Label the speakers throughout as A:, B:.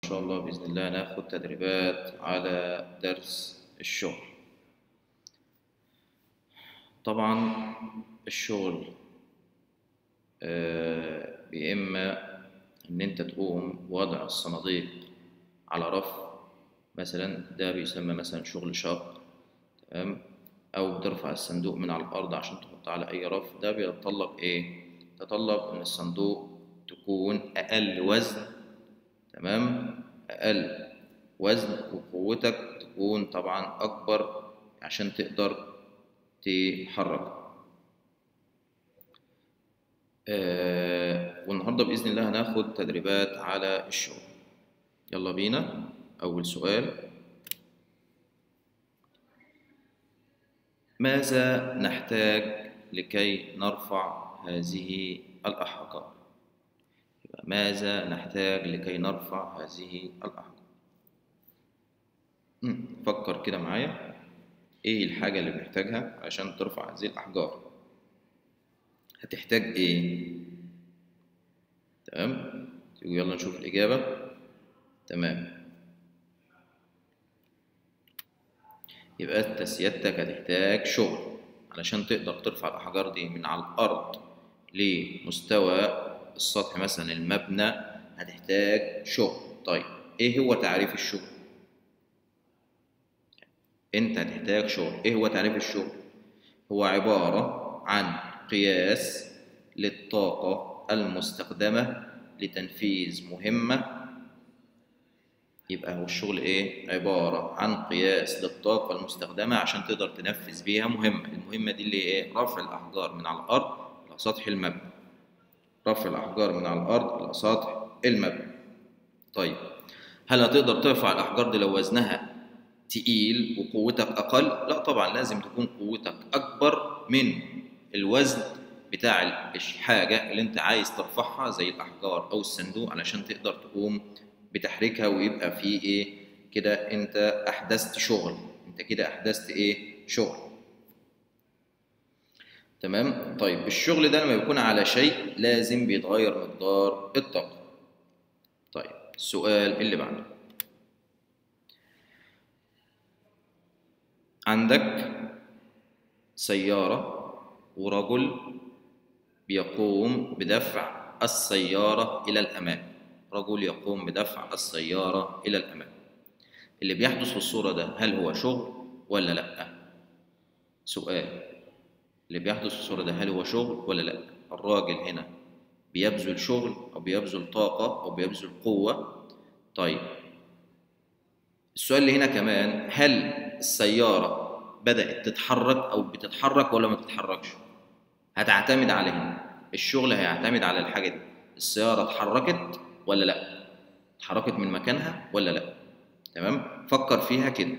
A: شاء الله بإذن الله ناخد تدريبات على درس الشغل طبعا الشغل آه، بإما إن أنت تقوم وضع الصناديق على رف مثلا ده بيسمى مثلا شغل شاق تمام أو بترفع الصندوق من على الأرض عشان تحطه على أي رف ده بيتطلب إيه؟ يتطلب إن الصندوق تكون أقل وزن تمام أقل وزن وقوتك تكون طبعا أكبر عشان تقدر تحرك آه والنهارده بإذن الله هناخد تدريبات على الشغل يلا بينا أول سؤال ماذا نحتاج لكي نرفع هذه الأحجار يبقى ماذا نحتاج لكي نرفع هذه الأحجار مم، فكر كده معايا ايه الحاجة اللي محتاجها عشان ترفع هذه الأحجار هتحتاج ايه تمام يلا نشوف الإجابة تمام يبقى انت سيادتك هتحتاج شغل علشان تقدر ترفع الأحجار دي من على الأرض لمستوى السطح مثلا المبنى هتحتاج شغل طيب ايه هو تعريف الشغل انت هتحتاج شغل ايه هو تعريف الشغل هو عبارة عن قياس للطاقة المستخدمة لتنفيذ مهمة يبقى هو الشغل ايه عبارة عن قياس للطاقة المستخدمة عشان تقدر تنفذ بيها مهمة المهمة دي اللي ايه رفع الأحجار من على الأرض إلى سطح المبنى رفع الأحجار من على الأرض إلى سطح المبنى طيب هل هتقدر ترفع الأحجار دي لو وزنها تقيل وقوتك أقل؟ لا طبعا لازم تكون قوتك أكبر من الوزن بتاع الحاجة اللي أنت عايز ترفعها زي الأحجار أو الصندوق علشان تقدر تقوم بتحريكها ويبقى في إيه كده أنت أحدثت شغل أنت كده أحدثت إيه شغل تمام طيب الشغل ده لما يكون على شيء لازم بيتغير مقدار الطاقة طيب السؤال اللي بعده عندك سيارة ورجل بيقوم بدفع السيارة إلى الأمام رجل يقوم بدفع السيارة إلى الأمام اللي بيحدث في الصورة ده هل هو شغل ولا لأ؟ سؤال اللي بيحدث في الصورة ده هل هو شغل ولا لأ؟ الراجل هنا بيبذل شغل أو بيبذل طاقة أو بيبذل قوة طيب السؤال اللي هنا كمان هل السيارة بدأت تتحرك أو بتتحرك ولا ما بتتحركش؟ هتعتمد على هنا الشغل هيعتمد على الحاجة دي السيارة اتحركت ولا لأ؟ اتحركت من مكانها ولا لأ؟ تمام؟ فكر فيها كده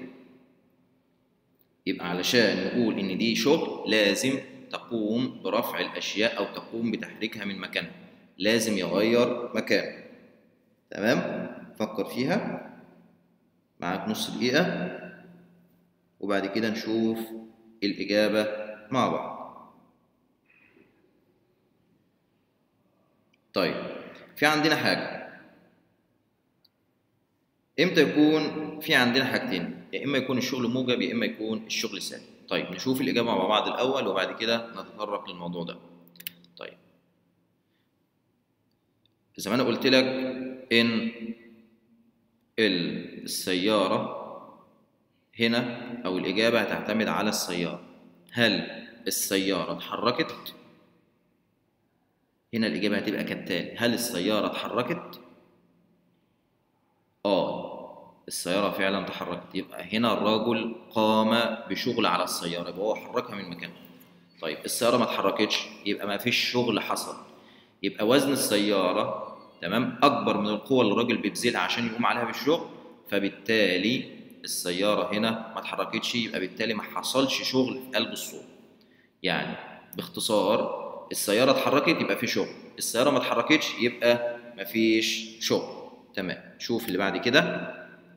A: يبقى علشان نقول إن دي شغل لازم تقوم برفع الأشياء أو تقوم بتحريكها من مكانها لازم يغير مكانه تمام؟ فكر فيها معاك نص دقيقة وبعد كده نشوف الإجابة مع بعض طيب في عندنا حاجة امتى يكون في عندنا حاجتين يا اما يكون الشغل موجب يا اما يكون الشغل سالب طيب نشوف الاجابه مع بعض الاول وبعد كده نتطرق للموضوع ده طيب زي ما انا قلت لك ان السياره هنا او الاجابه هتعتمد على السياره هل السياره اتحركت هنا الاجابه هتبقى كالتالي هل السياره اتحركت اه السيارة فعلا تحركت يبقى هنا الرجل قام بشغل على السيارة يبقى هو حركها من مكانها طيب السيارة ما اتحركتش يبقى ما فيش شغل حصل يبقى وزن السيارة تمام أكبر من القوة اللي الراجل بيبذلها عشان يقوم عليها بالشغل فبالتالي السيارة هنا ما اتحركتش يبقى بالتالي ما حصلش شغل في قلب الصورة يعني باختصار السيارة اتحركت يبقى في شغل السيارة ما اتحركتش يبقى ما فيش شغل تمام شوف اللي بعد كده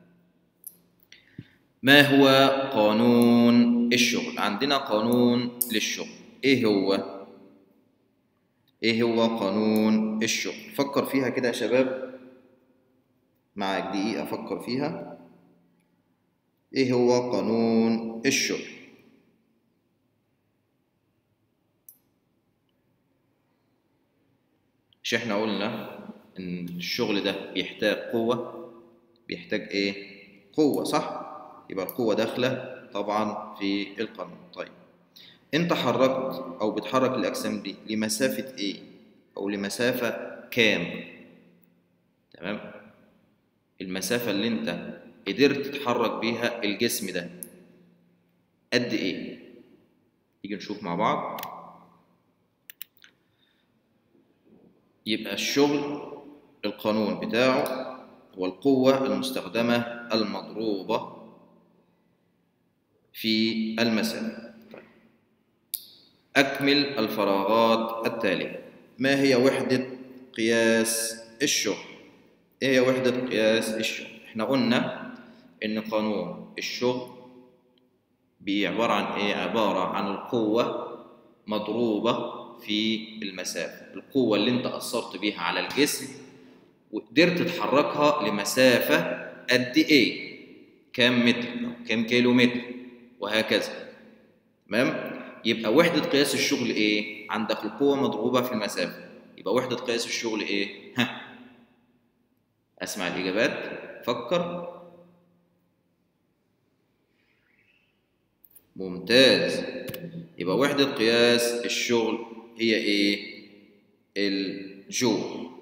A: ما هو قانون الشغل عندنا قانون للشغل ايه هو ايه هو قانون الشغل فكر فيها كده يا شباب معاك دقيقة أفكر فيها إيه هو قانون الشغل مش إحنا قلنا إن الشغل ده بيحتاج قوة بيحتاج إيه؟ قوة صح؟ يبقى القوة داخلة طبعا في القانون طيب أنت حركت أو بتحرك الأجسام دي لمسافة إيه؟ أو لمسافة كام؟ تمام؟ المسافة اللي أنت قدرت تتحرك بيها الجسم ده قد إيه؟ نيجي نشوف مع بعض يبقى الشغل القانون بتاعه هو القوة المستخدمة المضروبة في المسافة طيب. أكمل الفراغات التالية ما هي وحدة قياس الشغل؟ إيه هي وحدة قياس الشغل؟ إحنا قلنا إن قانون الشغل عبارة عن إيه؟ عبارة عن القوة مضروبة في المسافة القوة اللي أنت أثرت بيها على الجسم وقدرت تحركها لمسافة قد إيه؟ كام متر أو كام كيلو متر وهكذا تمام؟ يبقى وحدة قياس الشغل إيه؟ عندك القوة مضروبة في المسافة يبقى وحدة قياس الشغل إيه؟ ها أسمع الإجابات فكر ممتاز يبقى وحدة قياس الشغل هي إيه؟ الجول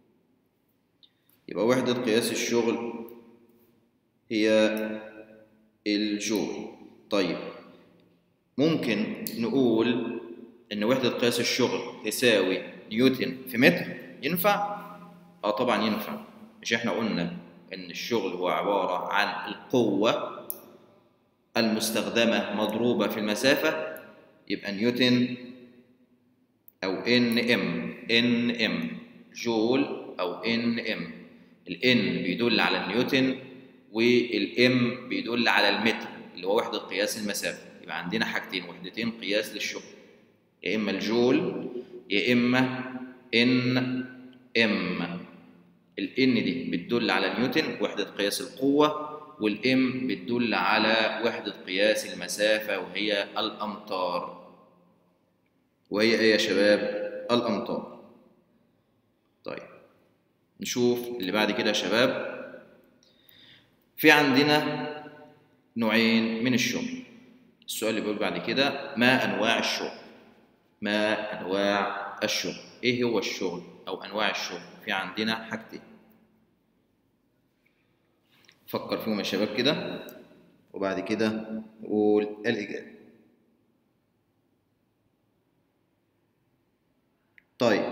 A: يبقى وحدة قياس الشغل هي الجول طيب ممكن نقول إن وحدة قياس الشغل تساوي نيوتن في متر ينفع؟ آه طبعا ينفع مش إحنا قلنا إن الشغل هو عبارة عن القوة المستخدمة مضروبة في المسافة يبقى نيوتن أو ان ام ان ام جول أو ان ام الان بيدل على النيوتن والام بيدل على المتر اللي هو وحدة قياس المسافة يبقى عندنا حاجتين وحدتين قياس للشغل يا إما الجول يا إما ان ام الان دي بتدل على نيوتن وحدة قياس القوة والام بتدل على وحدة قياس المسافة وهي الأمتار وهي ايه يا شباب الأمتار طيب نشوف اللي بعد كده يا شباب في عندنا نوعين من الشغل السؤال اللي بيقول بعد كده ما أنواع الشغل ما أنواع الشغل إيه هو الشغل أو أنواع الشغل في عندنا حاجتين فكر فيهم يا شباب كده وبعد كده قول الإجابة طيب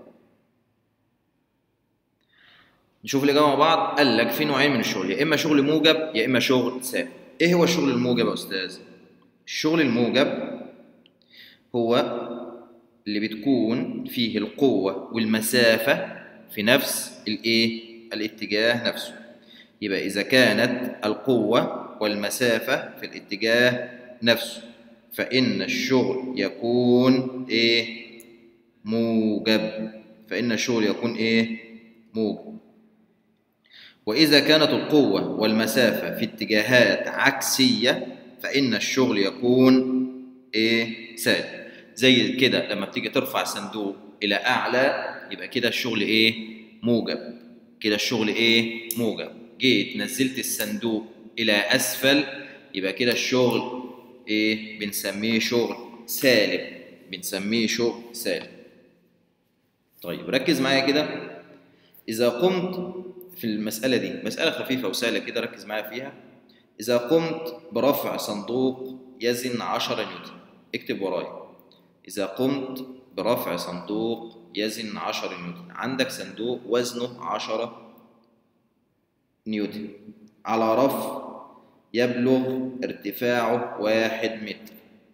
A: نشوف الإجابة مع بعض قال لك في نوعين من الشغل يا إما شغل موجب يا إما شغل سالب إيه هو الشغل الموجب يا أستاذ؟ الشغل الموجب هو اللي بتكون فيه القوة والمسافة في نفس الإيه؟ الاتجاه نفسه يبقى إذا كانت القوة والمسافة في الاتجاه نفسه فإن الشغل يكون إيه؟ موجب فإن الشغل يكون إيه؟ موجب وإذا كانت القوة والمسافة في اتجاهات عكسية فإن الشغل يكون إيه؟ سالب زي كده لما بتيجي ترفع صندوق إلى أعلى يبقى كده الشغل إيه؟ موجب كده الشغل إيه؟ موجب جيت نزلت الصندوق إلى أسفل يبقى كده الشغل إيه؟ بنسميه شغل سالب بنسميه شغل سالب طيب ركز معايا كده إذا قمت في المسألة دي مسألة خفيفة وسهلة كده ركز معايا فيها إذا قمت برفع صندوق يزن 10 نيوتن اكتب ورايا إذا قمت برفع صندوق يزن 10 نيوتن عندك صندوق وزنه 10 نيوتن على رف يبلغ ارتفاعه واحد متر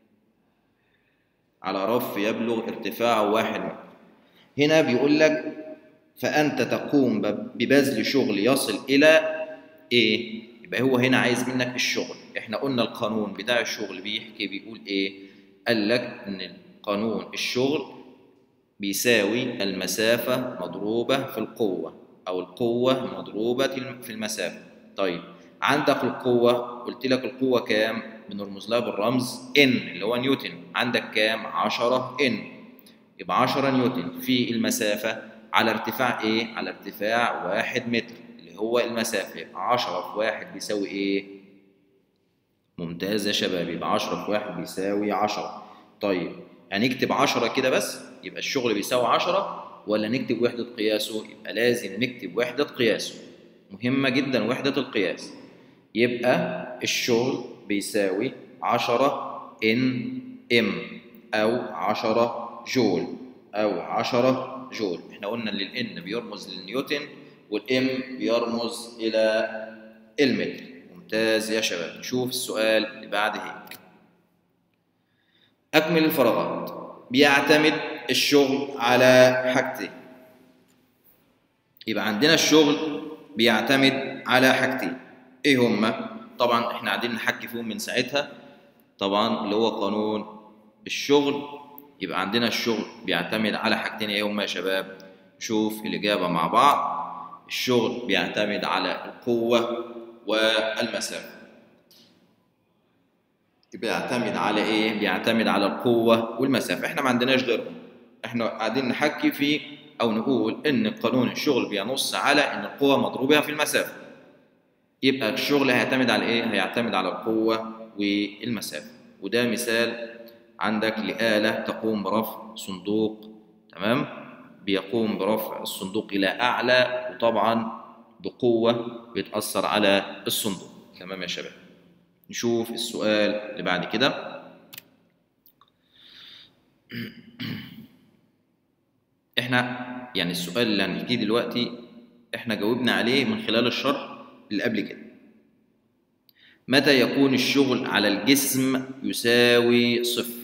A: على رف يبلغ ارتفاعه واحد متر هنا بيقول لك فأنت تقوم ببذل شغل يصل إلى إيه؟ يبقى هو هنا عايز منك الشغل إحنا قلنا القانون بتاع الشغل بيحكي بيقول إيه؟ قال لك إن قانون الشغل بيساوي المسافة مضروبة في القوة أو القوة مضروبة في المسافة طيب عندك القوة قلت لك القوة كام بنرمز لها بالرمز N اللي هو نيوتن عندك كام 10 N يبقى 10 نيوتن في المسافة على ارتفاع ايه على ارتفاع 1 متر اللي هو المسافة يبقى 10 في 1 بيساوي ايه ممتاز يا شباب يبقى 10 في 1 بيساوي 10 طيب هنكتب 10 كده بس يبقى الشغل بيساوي 10 ولا نكتب وحدة قياسه يبقى لازم نكتب وحدة قياسه مهمة جدا وحدة القياس يبقى الشغل بيساوي 10 ان ام او 10 جول او 10 جول احنا قلنا ان الان بيرمز للنيوتن والام بيرمز الى المتر ممتاز يا شباب نشوف السؤال اللي بعد هيك اكمل الفراغات بيعتمد الشغل على حاجتين يبقى عندنا الشغل بيعتمد على حاجتين ايه هما طبعا احنا قاعدين نحكي فيهم من ساعتها طبعا اللي هو قانون الشغل يبقى عندنا الشغل بيعتمد على حاجتين ايه هما يا شباب نشوف الاجابه مع بعض الشغل بيعتمد على القوه والمسافه بيعتمد على ايه بيعتمد على القوه والمسافه احنا ما عندناش غيرهم احنا قاعدين نحكي في او نقول ان قانون الشغل بينص على ان القوه مضروبه في المسافه يبقى الشغل هيعتمد على ايه هيعتمد على القوه والمسافه وده مثال عندك لآلة تقوم برفع صندوق تمام بيقوم برفع الصندوق إلى أعلى وطبعا بقوة بتأثر على الصندوق تمام يا شباب نشوف السؤال اللي بعد كده احنا يعني السؤال اللي هنحكيه دلوقتي احنا جاوبنا عليه من خلال الشرح اللي قبل كده متى يكون الشغل على الجسم يساوي صفر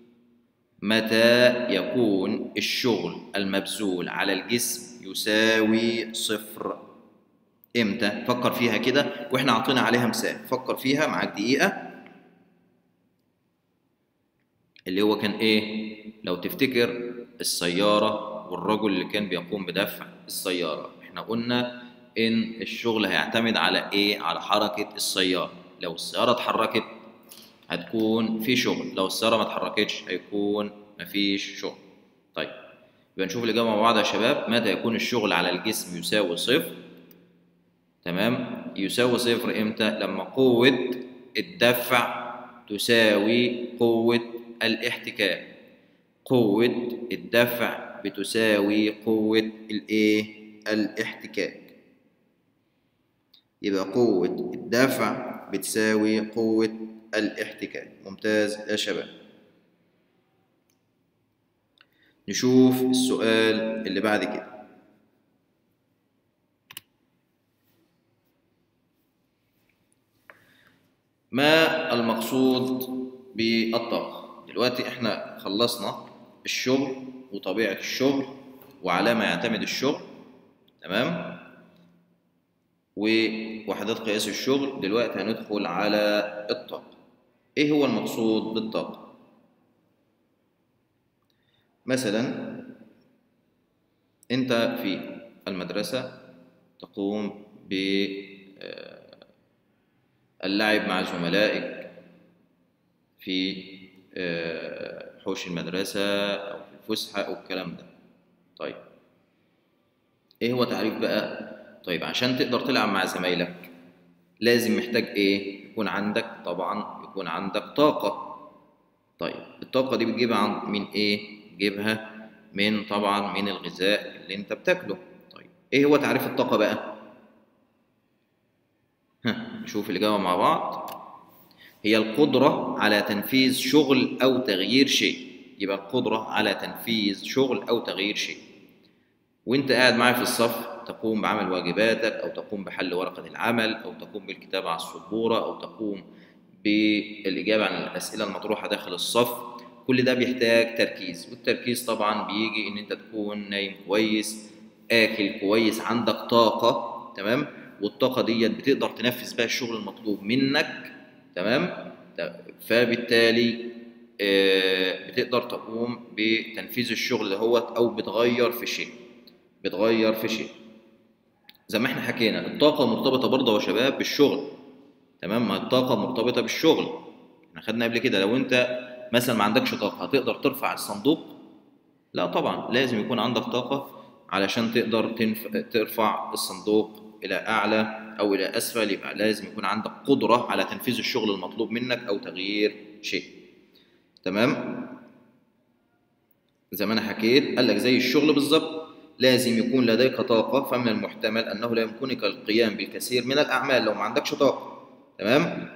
A: متى يكون الشغل المبذول على الجسم يساوي صفر امتى فكر فيها كده واحنا عطينا عليها مثال فكر فيها معاك دقيقة اللي هو كان ايه لو تفتكر السيارة والرجل اللي كان بيقوم بدفع السيارة احنا قلنا ان الشغل هيعتمد على ايه على حركة السيارة لو السيارة اتحركت هتكون في شغل لو السيارة ما اتحركتش هيكون مفيش شغل طيب يبقى نشوف الإجابة مع بعض يا شباب متى يكون الشغل على الجسم يساوي صفر تمام يساوي صفر امتى لما قوة الدفع تساوي قوة الاحتكاك قوة الدفع بتساوي قوة الايه الاحتكاك يبقى قوة الدفع بتساوي قوة الاحتكاك ممتاز يا شباب نشوف السؤال اللي بعد كده ما المقصود بالطاقة دلوقتي احنا خلصنا الشغل وطبيعة الشغل وعلى ما يعتمد الشغل تمام ووحدات قياس الشغل دلوقتي هندخل على الطاقة ايه هو المقصود بالطاقة مثلا انت في المدرسة تقوم باللعب مع زملائك في حوش المدرسة أو في الفسحة أو الكلام ده طيب إيه هو تعريف بقى طيب عشان تقدر تلعب مع زمايلك لازم محتاج ايه يكون عندك طبعا يكون عندك طاقة طيب الطاقة دي بتجيبها عن من ايه تجيبها من طبعا من الغذاء اللي انت بتاكله طيب ايه هو تعريف الطاقة بقى ها نشوف الإجابة مع بعض هي القدرة على تنفيذ شغل أو تغيير شيء يبقى القدرة على تنفيذ شغل أو تغيير شيء وانت قاعد معايا في الصف تقوم بعمل واجباتك أو تقوم بحل ورقة العمل أو تقوم بالكتابة على السبورة أو تقوم بالإجابة عن الأسئلة المطروحة داخل الصف كل ده بيحتاج تركيز والتركيز طبعا بيجي إن أنت تكون نايم كويس آكل كويس عندك طاقة تمام والطاقة ديت بتقدر تنفذ بقى الشغل المطلوب منك تمام فبالتالي بتقدر تقوم بتنفيذ الشغل دهوت أو بتغير في شيء بتغير في شيء زي ما احنا حكينا الطاقة مرتبطة برضه يا شباب بالشغل تمام ما الطاقة مرتبطة بالشغل احنا خدنا قبل كده لو انت مثلا ما عندكش طاقة هتقدر ترفع الصندوق لا طبعا لازم يكون عندك طاقة علشان تقدر تنف... ترفع الصندوق إلى أعلى أو إلى أسفل يبقى لازم يكون عندك قدرة على تنفيذ الشغل المطلوب منك أو تغيير شيء تمام زي ما أنا حكيت قال لك زي الشغل بالظبط لازم يكون لديك طاقة فمن المحتمل أنه لا يمكنك القيام بالكثير من الأعمال لو ما عندكش طاقة تمام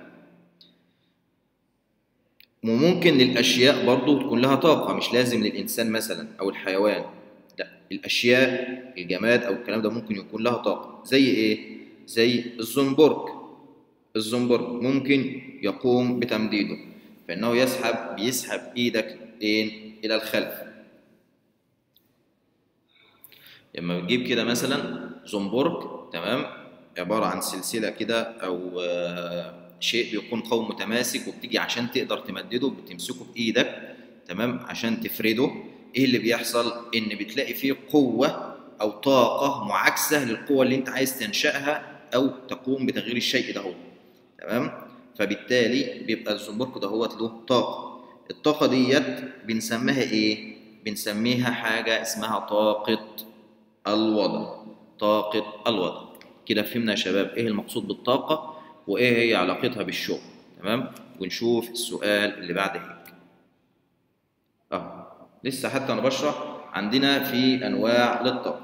A: وممكن للأشياء برضو تكون لها طاقة مش لازم للإنسان مثلا أو الحيوان لا الأشياء الجماد أو الكلام ده ممكن يكون لها طاقة زي إيه؟ زي الزنبرك الزنبرك ممكن يقوم بتمديده فإنه يسحب بيسحب إيدك إلى الخلف لما بتجيب كده مثلا زنبرك تمام عبارة عن سلسلة كده أو شيء بيكون قوم متماسك وبتيجي عشان تقدر تمدده بتمسكه بإيدك تمام عشان تفرده إيه اللي بيحصل؟ إن بتلاقي فيه قوة أو طاقة معاكسة للقوة اللي أنت عايز تنشأها أو تقوم بتغيير الشيء ده هو تمام؟ فبالتالي بيبقى الزنبرك ده هو له طاقة الطاقة ديت بنسميها إيه؟ بنسميها حاجة اسمها طاقة الوضع طاقة الوضع كده فهمنا يا شباب ايه المقصود بالطاقة وايه هي علاقتها بالشغل تمام ونشوف السؤال اللي بعد هيك اه لسه حتى انا بشرح عندنا في انواع للطاقة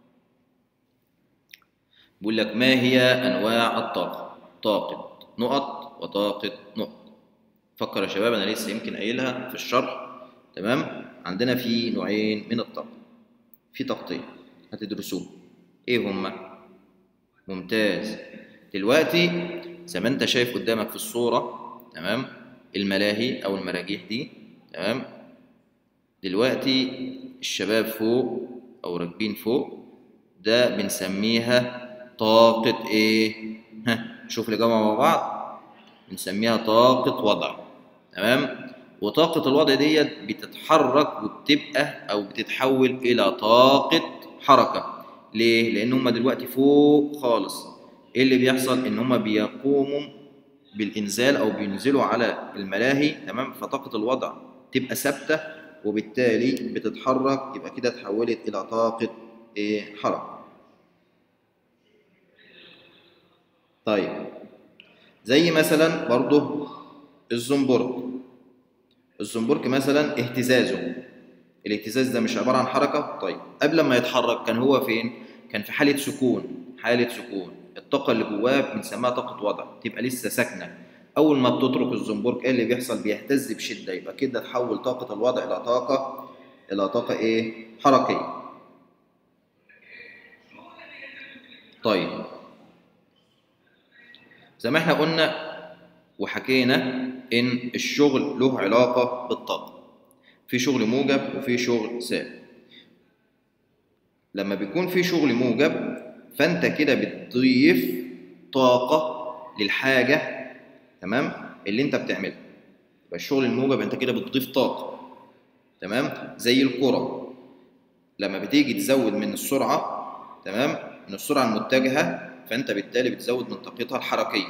A: بيقول لك ما هي انواع الطاقة طاقة نقط وطاقة نقط فكر يا شباب انا لسه يمكن قايلها في الشرح تمام عندنا في نوعين من الطاقة في طاقتين هتدرسوه ايه هما ممتاز دلوقتي زي ما انت شايف قدامك في الصورة تمام الملاهي او المراجيح دي تمام دلوقتي الشباب فوق او راكبين فوق ده بنسميها طاقة ايه ها شوف الإجابة مع بعض بنسميها طاقة وضع تمام وطاقة الوضع ديت بتتحرك وبتبقى أو بتتحول إلى طاقة حركة ليه؟ لأن هما دلوقتي فوق خالص إيه اللي بيحصل؟ إن هما بيقوموا بالإنزال أو بينزلوا على الملاهي تمام فطاقة الوضع تبقى ثابتة وبالتالي بتتحرك يبقى كده اتحولت إلى طاقة إيه؟ حركة طيب زي مثلا برضه الزنبرك الزنبرك مثلا اهتزازه الاهتزاز ده مش عبارة عن حركة طيب قبل ما يتحرك كان هو فين كان في حالة سكون حالة سكون الطاقة اللي جواه بنسميها طاقة وضع تبقى لسه ساكنة أول ما بتترك الزنبرك إيه اللي بيحصل بيهتز بشدة يبقى كده تحول طاقة الوضع إلى طاقة إلى طاقة إيه حركية طيب زي ما احنا قلنا وحكينا إن الشغل له علاقة بالطاقة في شغل موجب وفي شغل سالب لما بيكون في شغل موجب فانت كده بتضيف طاقه للحاجه تمام اللي انت بتعملها يبقى الشغل الموجب انت كده بتضيف طاقه تمام زي الكره لما بتيجي تزود من السرعه تمام من السرعه المتجهه فانت بالتالي بتزود من طاقتها الحركيه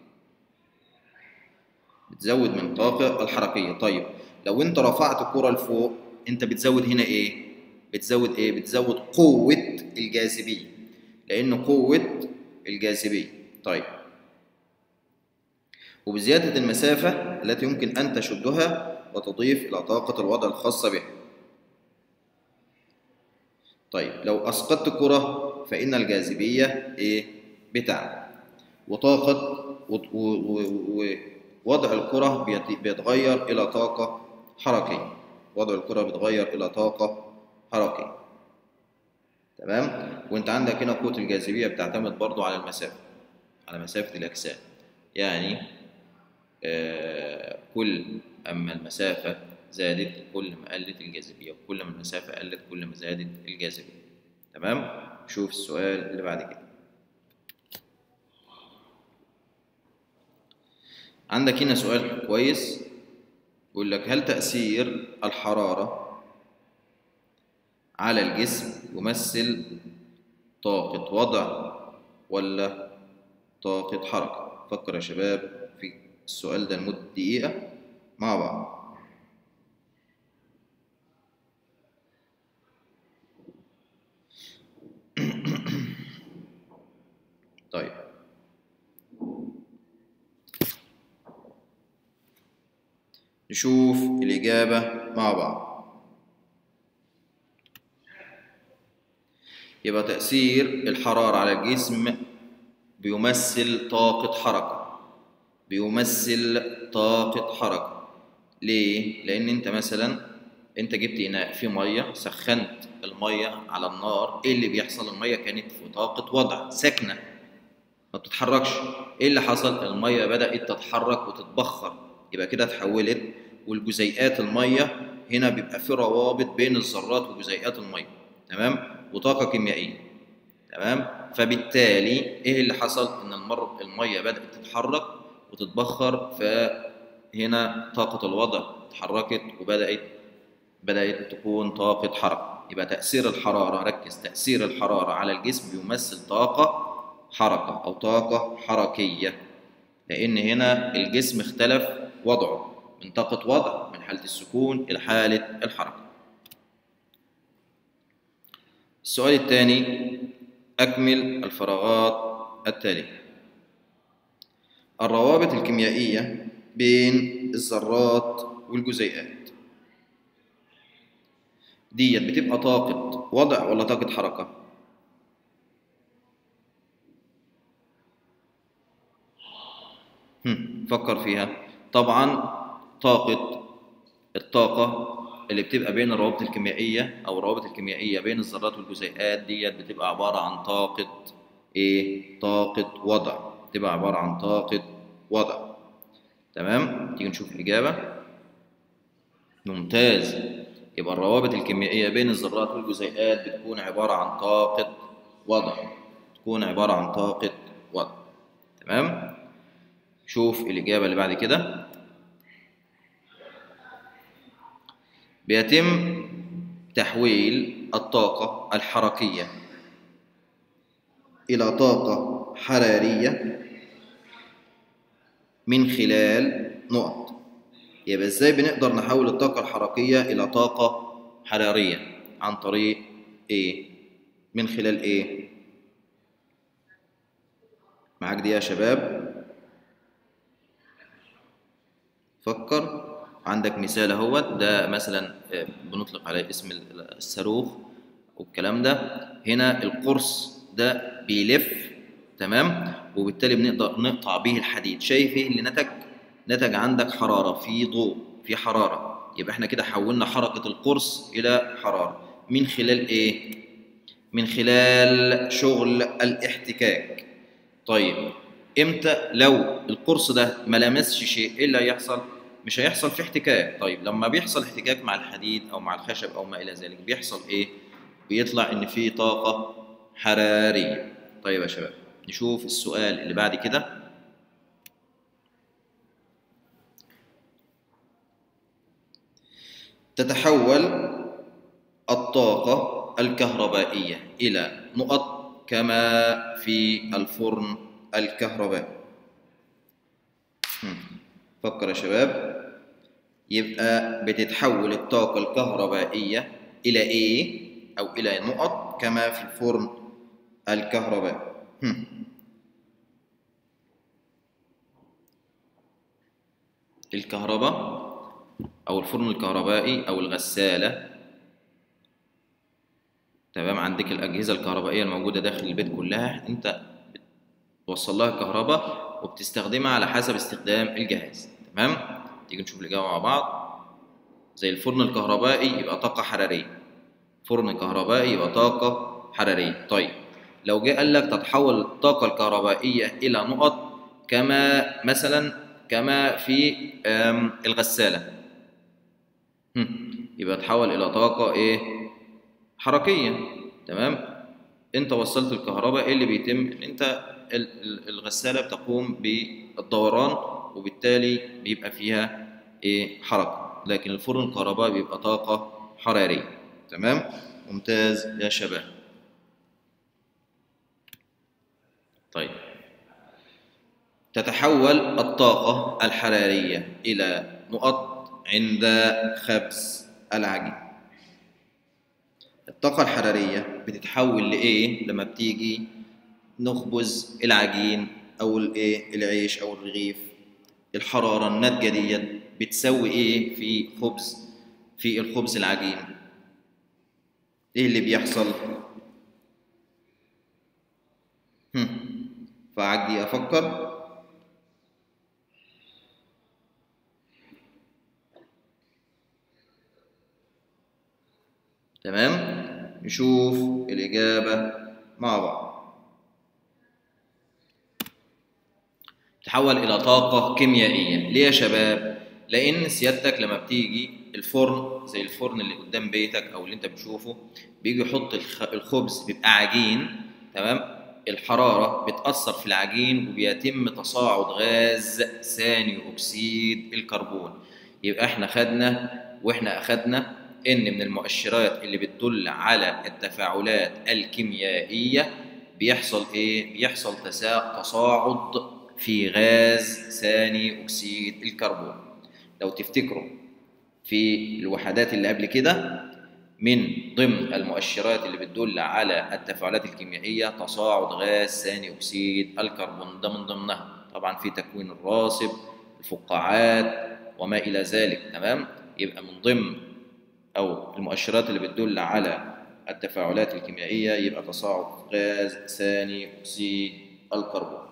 A: بتزود من طاقه الحركيه طيب لو انت رفعت الكرة لفوق انت بتزود هنا ايه بتزود ايه بتزود قوة الجاذبية لان قوة الجاذبية طيب وبزيادة المسافة التي يمكن أن تشدها وتضيف إلى طاقة الوضع الخاصة بها طيب لو أسقطت كرة فإن الجاذبية إيه بتعمل وطاقة ووضع الكرة بيتغير إلى طاقة حركية وضع الكرة بيتغير إلى طاقة حركية تمام وانت عندك هنا قوة الجاذبية بتعتمد برضو على المسافة على مسافة الأجسام يعني آه كل أما المسافة زادت كل ما قلت الجاذبية وكل ما المسافة قلت كل ما زادت الجاذبية تمام شوف السؤال اللي بعد كده عندك هنا سؤال كويس يقول لك هل تأثير الحرارة على الجسم يمثل طاقة وضع ولا طاقة حركة فكر يا شباب في السؤال ده لمدة دقيقة مع بعض طيب نشوف الإجابة مع بعض يبقى تأثير الحرارة على الجسم بيمثل طاقة حركة بيمثل طاقة حركة ليه؟ لأن أنت مثلا أنت جبت إناء فيه مية سخنت المية على النار إيه اللي بيحصل؟ المية كانت في طاقة وضع ساكنة ما بتتحركش إيه اللي حصل؟ المية بدأت تتحرك وتتبخر يبقى كده اتحولت والجزيئات المية هنا بيبقى في روابط بين الذرات وجزيئات المية تمام؟ وطاقة كيميائية تمام فبالتالي ايه اللي حصل ان المر الميه بدات تتحرك وتتبخر فهنا طاقه الوضع اتحركت وبدات بدات تكون طاقه حركه يبقى تاثير الحراره ركز تاثير الحراره على الجسم بيمثل طاقه حركه او طاقه حركيه لان هنا الجسم اختلف وضعه من طاقه وضع من حاله السكون الى حاله الحركه السؤال الثاني أكمل الفراغات التالية الروابط الكيميائية بين الذرات والجزيئات ديت بتبقى طاقة وضع ولا طاقة حركة؟ هم، فكر فيها طبعا طاقة الطاقة اللي بتبقى بين الروابط الكيميائية أو الروابط الكيميائية بين الذرات والجزيئات ديت بتبقى عبارة عن طاقة إيه؟ طاقة وضع بتبقى عبارة عن طاقة وضع تمام؟ تيجي نشوف الإجابة ممتاز يبقى الروابط الكيميائية بين الذرات والجزيئات بتكون عبارة عن طاقة وضع تكون عبارة عن طاقة وضع تمام؟ شوف الإجابة اللي بعد كده بيتم تحويل الطاقة الحركية إلى طاقة حرارية من خلال نقط يبقى إزاي بنقدر نحول الطاقة الحركية إلى طاقة حرارية عن طريق إيه؟ من خلال إيه؟ معاك دي يا شباب فكر عندك مثال اهوت ده مثلا بنطلق عليه اسم الصاروخ والكلام ده هنا القرص ده بيلف تمام وبالتالي بنقدر نقطع به الحديد شايف ايه اللي نتج نتج عندك حراره في ضوء في حراره يبقى احنا كده حولنا حركه القرص الى حراره من خلال ايه من خلال شغل الاحتكاك طيب امتى لو القرص ده ما لمسش شيء ايه اللي هيحصل مش هيحصل فيه احتكاك طيب لما بيحصل احتكاك مع الحديد او مع الخشب او ما الى ذلك بيحصل ايه بيطلع ان في طاقه حراريه طيب يا شباب نشوف السؤال اللي بعد كده تتحول الطاقة الكهربائية إلى نقط كما في الفرن الكهربائي فكر يا شباب يبقى بتتحول الطاقة الكهربائية إلى إيه أو إلى نقط كما في الفرن الكهربائي الكهرباء أو الفرن الكهربائي أو الغسالة تمام عندك الأجهزة الكهربائية الموجودة داخل البيت كلها أنت بتوصل لها كهرباء وبتستخدمها على حسب استخدام الجهاز تمام تيجي نشوف الإجابة مع بعض زي الفرن الكهربائي يبقى طاقة حرارية فرن كهربائي يبقى طاقة حرارية طيب لو جه قال لك تتحول الطاقة الكهربائية إلى نقط كما مثلا كما في الغسالة يبقى تحول إلى طاقة إيه حركية تمام أنت وصلت الكهرباء إيه اللي بيتم إن أنت الغسالة بتقوم بالدوران وبالتالي بيبقى فيها إيه حركة لكن الفرن الكهربائي بيبقى طاقة حرارية تمام ممتاز يا شباب طيب تتحول الطاقة الحرارية إلى نقط عند خبز العجين الطاقة الحرارية بتتحول لإيه لما بتيجي نخبز العجين أو الإيه العيش أو الرغيف الحرارة الناتجة ديت بتسوي إيه في خبز في الخبز العجين إيه اللي بيحصل؟ هم. فعجي أفكر تمام نشوف الإجابة مع بعض تحول إلى طاقة كيميائية ليه يا شباب؟ لأن سيادتك لما بتيجي الفرن زي الفرن اللي قدام بيتك أو اللي أنت بتشوفه بيجي يحط الخبز بيبقى عجين تمام؟ الحرارة بتأثر في العجين وبيتم تصاعد غاز ثاني أكسيد الكربون يبقى احنا خدنا واحنا أخدنا ان من المؤشرات اللي بتدل على التفاعلات الكيميائيه بيحصل ايه بيحصل تصاعد في غاز ثاني اكسيد الكربون لو تفتكروا في الوحدات اللي قبل كده من ضمن المؤشرات اللي بتدل على التفاعلات الكيميائيه تصاعد غاز ثاني اكسيد الكربون ده من ضمنها طبعا في تكوين الراصب الفقاعات وما الى ذلك تمام يبقى من ضمن أو المؤشرات اللي بتدل على التفاعلات الكيميائية يبقى تصاعد غاز ثاني أكسيد الكربون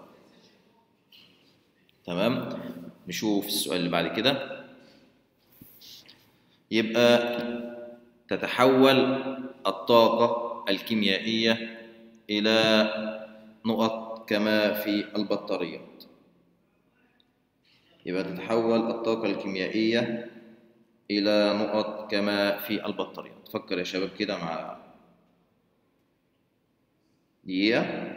A: تمام نشوف السؤال اللي بعد كده يبقى تتحول الطاقة الكيميائية إلى نقط كما في البطاريات يبقى تتحول الطاقة الكيميائية إلى نقط كما في البطاريات فكر يا شباب كده مع دقيقة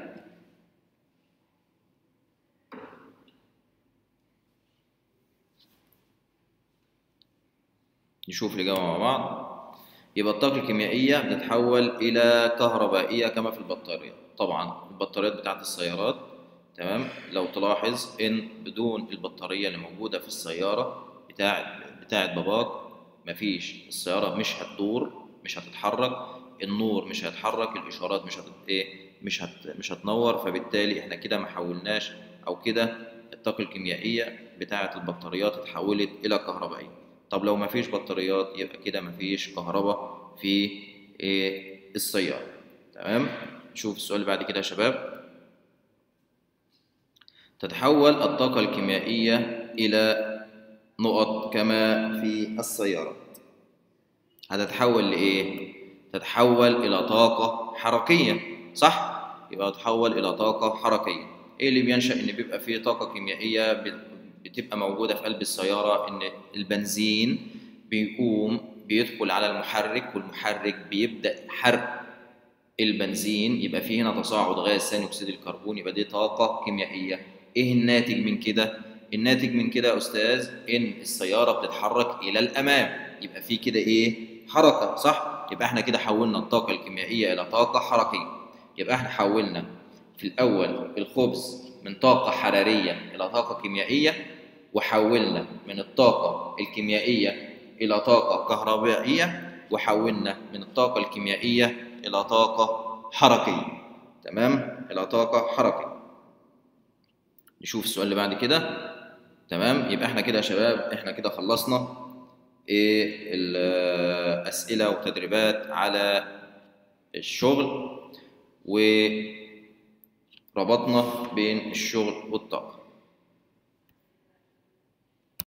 A: نشوف الإجابة مع بعض يبقى الطاقة الكيميائية بتتحول إلى كهربائية كما في البطاريات طبعا البطاريات بتاعت السيارات تمام لو تلاحظ إن بدون البطارية اللي موجودة في السيارة بتاعت بتاعت باباك مفيش السيارة مش هتدور مش هتتحرك النور مش هيتحرك الإشارات مش هت إيه مش هت مش هتنور فبالتالي إحنا كده ما حولناش أو كده الطاقة الكيميائية بتاعة البطاريات اتحولت إلى كهربائية طب لو مفيش بطاريات يبقى كده مفيش كهرباء في إيه السيارة تمام نشوف السؤال اللي بعد كده يا شباب تتحول الطاقة الكيميائية إلى نقط كما في السيارات هتتحول لإيه؟ تتحول إلى طاقة حركية صح؟ يبقى تتحول إلى طاقة حركية إيه اللي بينشأ إن بيبقى فيه طاقة كيميائية بتبقى موجودة في قلب السيارة إن البنزين بيقوم بيدخل على المحرك والمحرك بيبدأ حرق البنزين يبقى فيه هنا تصاعد غاز ثاني أكسيد الكربون يبقى دي طاقة كيميائية إيه الناتج من كده؟ الناتج من كده يا استاذ ان السياره بتتحرك الى الامام يبقى في كده ايه حركه صح يبقى احنا كده حولنا الطاقه الكيميائيه الى طاقه حركيه يبقى احنا حولنا في الاول الخبز من طاقه حراريه الى طاقه كيميائيه وحولنا من الطاقه الكيميائيه الى طاقه كهربائيه وحولنا من الطاقه الكيميائيه الى طاقه حركيه تمام الى طاقه حركيه نشوف السؤال اللي بعد كده تمام يبقى احنا كده يا شباب احنا كده خلصنا ايه الاسئله وتدريبات على الشغل وربطنا بين الشغل والطاقه